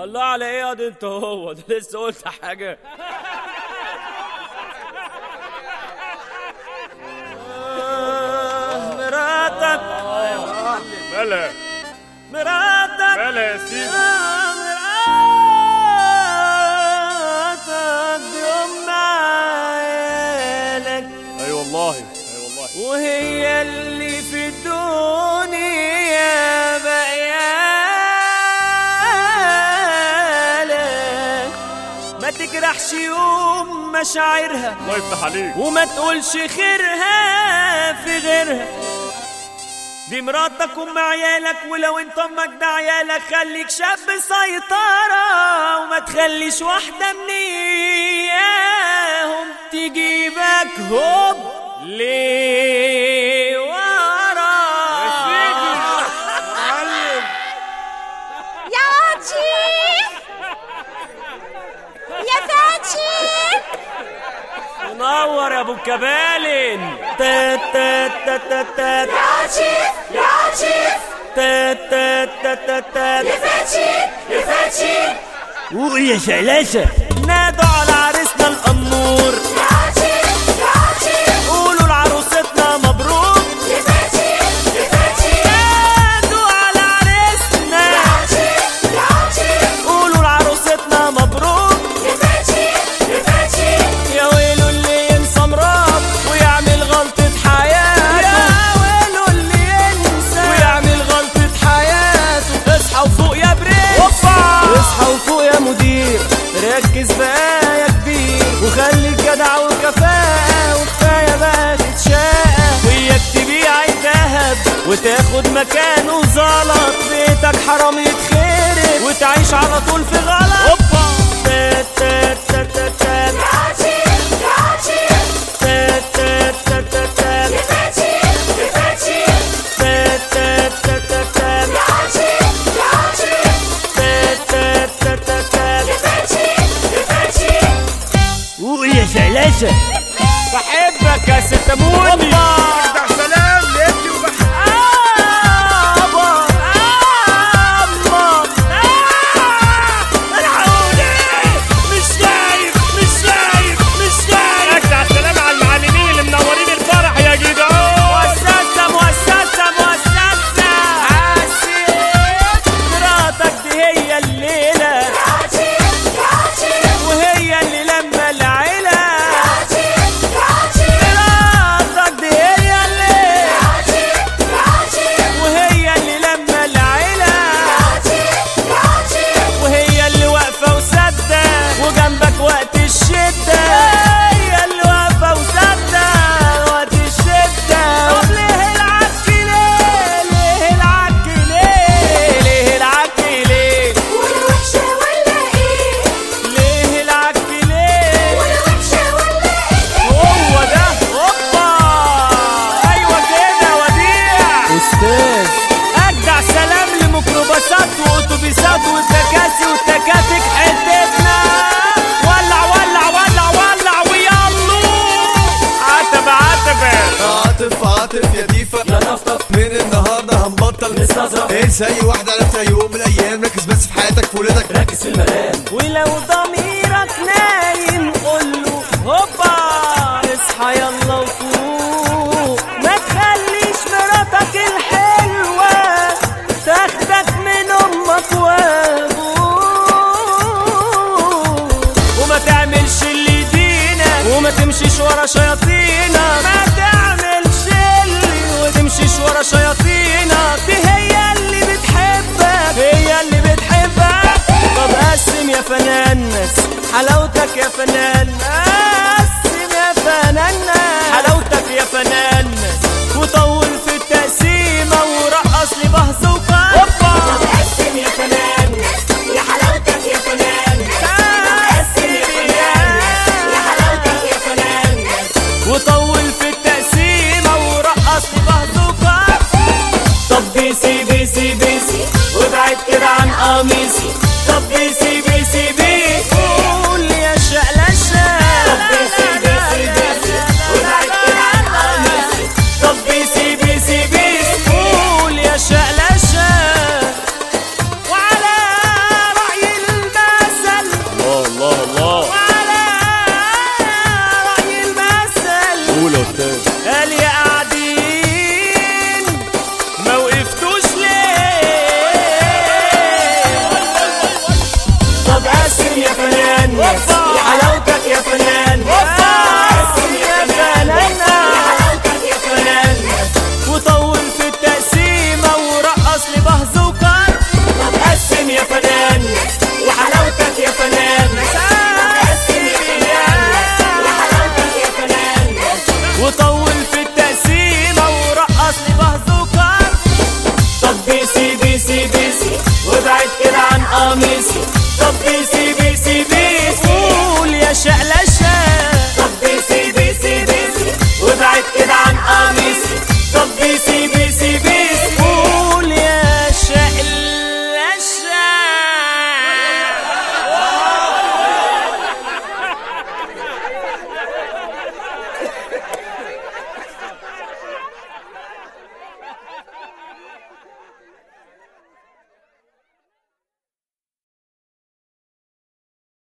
الله على ايه يا دي انت هو ده لسه قلت حاجه آه، مراتك ملا مراتك ملا يا سيدي آه، مراتك دي ام عيالك اي والله اي والله وهي اللي في الدنيا بقيالك ما تجرحش يوم مشاعرها الله يفتح عليك وما تقولش خيرها في غيرها دي مراتك ام عيالك ولو انت امك ده عيالك خليك شاب سيطرة وما تخليش واحدة من اياهم تجيبك هوب ليه ورا يا واتشي يا فاتشي منور يا ابو الكبالن تات تات تات تات تات يا عشيف يا عشيف تات تات تات تات تات يا فاتشي يا فاتشي وقول يا شلاشة نادوا على عريسنا الأمور يا عشيف يا عشيف قولوا لعروستنا مبروك يا فاتشي يا فاتشي نادوا على عريسنا يا عشيف يا عشيف قولوا لعروستنا مبروك يا فاتشي يا فاتشي يا ويلو اللي ينسى مراد ويعمل غلطة حياته يا ويلو اللي ينسى ويعمل غلطة حياته اصحى وفوق يا برنس اصحى وفوق يا مدير ركز بقى يا كبير وخليك جدع وكفاءة وكفاية بقى تتشاقى وياك تبيع الذهب وتاخد مكانه زلط بيتك حرام يتخرب وتعيش على طول في غلط تات تات تات تات تات يا عشيف يا عشيف تات تات تات تات تات يا فاتشي يا فاتشي تات تات تات تات تات يا عشيف يا عشيف تات تات تات تات تات يا فاتشي يا فاتشي قول يا شلاشة بحبك يا ست موني افتح سلام لابني وبحبك آبا آما العوني مش شايف مش شايف مش شايف افتح سلام على المعلمين اللي منورين الفرح يا جدعان مؤسسة مؤسسة مؤسسة عسيت مراتك دي هي الليلة يا عشيف يا عشيف وهي اللي لما العيلة عشيف يا عشيف مراتك دي هي الليلة يا عشيف يا عشيف وهي اللي لما العيلة يا عشيف وهي اللي واقفة وسادة وجنبك وقت الشدة هي اللي واقفة وسادة وقت الشدة طب ليه العك ليه ليه العك ليه ليه العك ليه والوحشة ولا ايه ليه العك ليه والوحشة ولا ايه هو ده هوبا ايوه كده وديع استاذ اجدع سلام لميكروباصات واتوبيسات والتكاسي والتكاتك حتتنا ولع ولع ولع ولع ويلا عتب عتب عاطف عاطف يا ديفا يا نفطف من النهارده هنبطل نستظرف. انسى اي واحدة عرفتها يوم من الايام ركز بس في حياتك في ولادك ركز في المرام ولو ضميرك نايم قوله هوبا اصحى يلا وفوق ما تخليش مراتك الحلوة تاخدك من امك وابوك وما تعملش اللي يدينك وما تمشيش ورا شياطينك ما تعملش اللي وتمشيش ورا شياطينك دي هي اللي بتحبك هي اللي بتحبك طب قسم يا فنانس حلاوتك يا فنان قسم يا فنان حلاوتك يا فنان وطول في التقسيمة ورقص لي بهز وقا قسم يا فنان يا حلاوتك يا فنان قسم يا فنان يا حلاوتك يا فنان وطول في التقسيمة ورقص لي بهزوكا طب بيسي بيسي بيسي وابعد كده عن قميصي طب بيسي بيسي بيسي قول يا شقلشة طب بيسي بيسي بيسي وابعد كده عن قميصي طب بيسي بيسي بيسي قول يا شقلشة وعلى رأي نسي طب بيسي